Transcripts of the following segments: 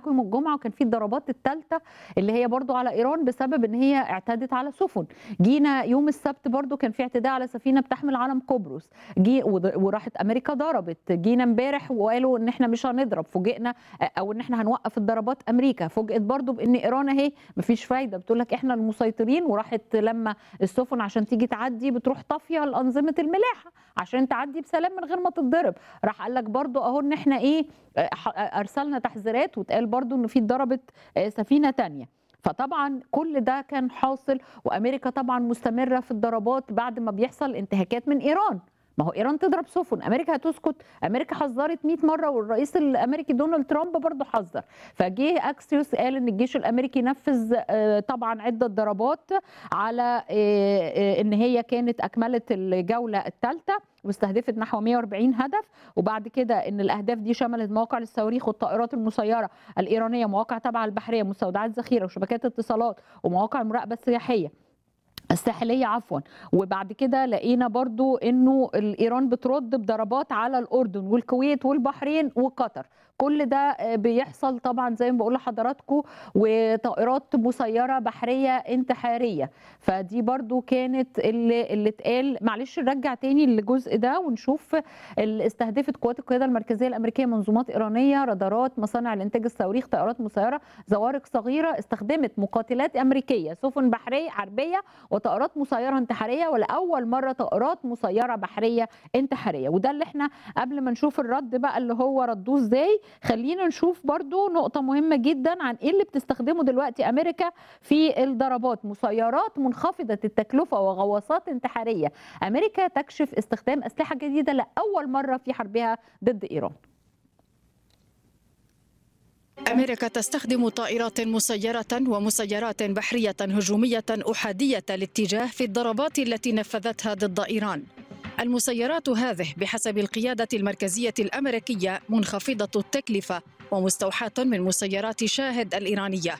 معاكم يوم الجمعه وكان في الضربات الثالثه اللي هي برضو على ايران بسبب ان هي اعتدت على سفن جينا يوم السبت برضو كان في اعتداء على سفينه بتحمل علم قبرص جي وض- وراحت امريكا ضربت جينا امبارح وقالوا ان احنا مش هنضرب فوجئنا او ان احنا هنوقف الضربات امريكا فوجئت برضو بان ايران اهي مفيش فايده بتقول لك احنا المسيطرين وراحت لما السفن عشان تيجي تعدي بتروح طافيه لانظمه الملاحه عشان تعدي بسلام من غير ما تتضرب راح قال لك برضو اهو ان احنا ايه آه، ح- ارسلنا تحذيرات واتقال برضو ان في اتضربت آه، سفينه تانية فطبعا كل ده كان حاصل وامريكا طبعا مستمره في الضربات بعد ما بيحصل انتهاكات من ايران ما هو ايران تضرب سفن امريكا هتسكت امريكا حذرت 100 مره والرئيس الامريكي دونالد ترامب برضه حذر فجه اكسيوس قال ان الجيش الامريكي نفذ آه، طبعا عده ضربات على آه، آه، ان هي كانت اكملت الجوله الثالثه واستهدفت نحو 140 هدف وبعد كده ان الاهداف دي شملت مواقع للصواريخ والطائرات المسيره الايرانيه مواقع تبع البحريه مستودعات ذخيره وشبكات اتصالات ومواقع المراقبه السياحيه الساحليه عفوا وبعد كده لقينا برضو انه ايران بترد بضربات على الاردن والكويت والبحرين وقطر كل ده آه، بيحصل طبعا زي ما بقول لحضراتكم وطائرات مسيره بحريه انتحاريه فدي برضو كانت اللي اللي اتقال معلش نرجع تاني للجزء ده ونشوف اللي استهدفت قوات القياده المركزيه الامريكيه منظومات ايرانيه رادارات مصانع لانتاج الصواريخ طائرات مسيره زوارق صغيره استخدمت مقاتلات امريكيه سفن بحريه حربيه وطائرات مسيره انتحاريه ولاول مره طائرات مسيره بحريه انتحاريه وده اللي احنا قبل ما نشوف الرد بقى اللي هو ردوه ازاي خلينا نشوف برضو نقطه مهمه جدا عن ايه اللي بتستخدمه دلوقتي امريكا في الضربات مسيرات منخفضه التكلفه وغواصات انتحاريه امريكا تكشف استخدام اسلحه جديده لاول مره في حربها ضد ايران أمريكا تستخدم طائرات مسيرة ومسيرات بحرية هجومية أحادية الاتجاه في الضربات التي نفذتها ضد إيران. المسيرات هذه بحسب القيادة المركزية الأمريكية منخفضة التكلفة ومستوحاة من مسيرات شاهد الإيرانية.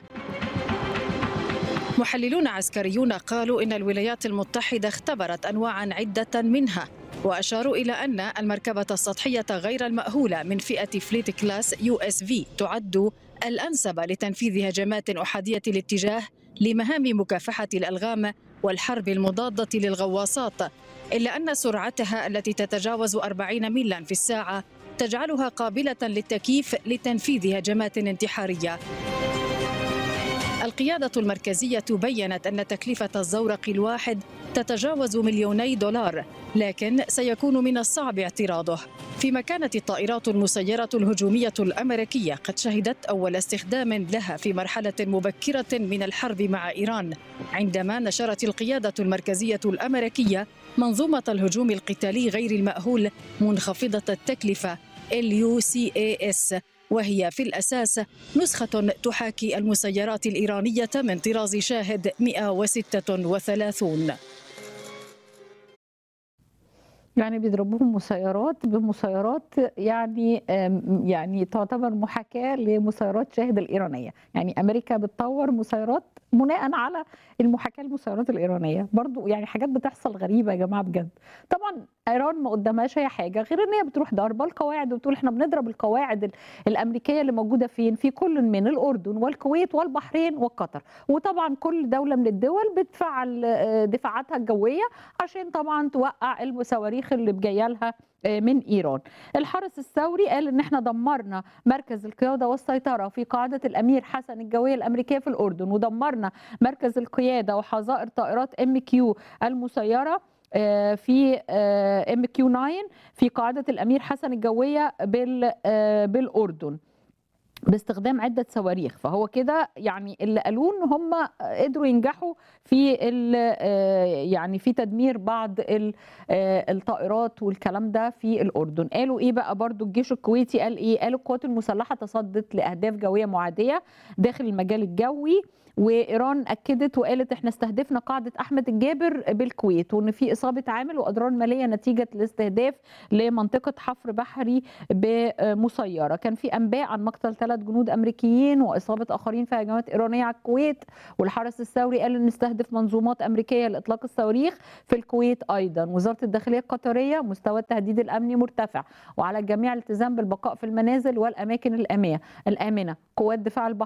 محللون عسكريون قالوا إن الولايات المتحدة اختبرت أنواعا عدة منها وأشاروا إلى أن المركبة السطحية غير المأهولة من فئة فليت كلاس يو اس في تعد الأنسب لتنفيذ هجمات أحادية الاتجاه لمهام مكافحة الألغام والحرب المضادة للغواصات إلا أن سرعتها التي تتجاوز 40 ميلا في الساعة تجعلها قابلة للتكييف لتنفيذ هجمات انتحارية القيادة المركزية بيّنت أن تكلفة الزورق الواحد تتجاوز مليوني دولار لكن سيكون من الصعب اعتراضه فيما كانت الطائرات المسيرة الهجومية الأمريكية قد شهدت أول استخدام لها في مرحلة مبكرة من الحرب مع إيران عندما نشرت القيادة المركزية الأمريكية منظومة الهجوم القتالي غير المأهول منخفضة التكلفة LUCAS وهي في الأساس نسخة تحاكي المسيرات الإيرانية من طراز شاهد 136 يعني بيضربوهم مسيرات بمسيرات يعني آم، يعني تعتبر محاكاة لمسيرات شاهد الإيرانية يعني أمريكا بتطور مسيرات بناء على المحاكاة المسيرات الإيرانية برضو يعني حاجات بتحصل غريبة يا جماعة بجد طبعا إيران ما قدامهاش أي حاجة غير إن هي بتروح ضاربة القواعد وبتقول إحنا بنضرب القواعد ال- الأمريكية اللي موجودة فين في كل من الأردن والكويت والبحرين وقطر وطبعا كل دولة من الدول بتفعل آه، دفاعاتها الجوية عشان طبعا توقع الصواريخ اللي جايه لها آه، من ايران. الحرس الثوري قال ان احنا دمرنا مركز القياده والسيطره في قاعده الامير حسن الجويه الامريكيه في الاردن ودمرنا مركز القياده وحظائر طائرات ام كيو المسيره آه، في ام كيو 9 في قاعده الامير حسن الجويه بال آه، بالاردن. باستخدام عده صواريخ فهو كده يعني اللي قالوه ان هم قدروا ينجحوا في ال- آه، يعني في تدمير بعض ال- آه، الطائرات والكلام ده في الاردن قالوا ايه بقى برضو الجيش الكويتي قال ايه قالوا القوات المسلحه تصدت لاهداف جويه معاديه داخل المجال الجوي وايران اكدت وقالت احنا استهدفنا قاعده احمد الجابر بالكويت وان في اصابه عامل واضرار ماليه نتيجه الاستهداف لمنطقه حفر بحري بمسيره كان في انباء عن مقتل ثلاث ثلاث جنود امريكيين واصابه اخرين في هجمات ايرانيه على الكويت والحرس الثوري قال ان استهدف منظومات امريكيه لاطلاق الصواريخ في الكويت ايضا وزاره الداخليه القطريه مستوى التهديد الامني مرتفع وعلى الجميع الالتزام بالبقاء في المنازل والاماكن الامنه الامنه قوات دفاع البحر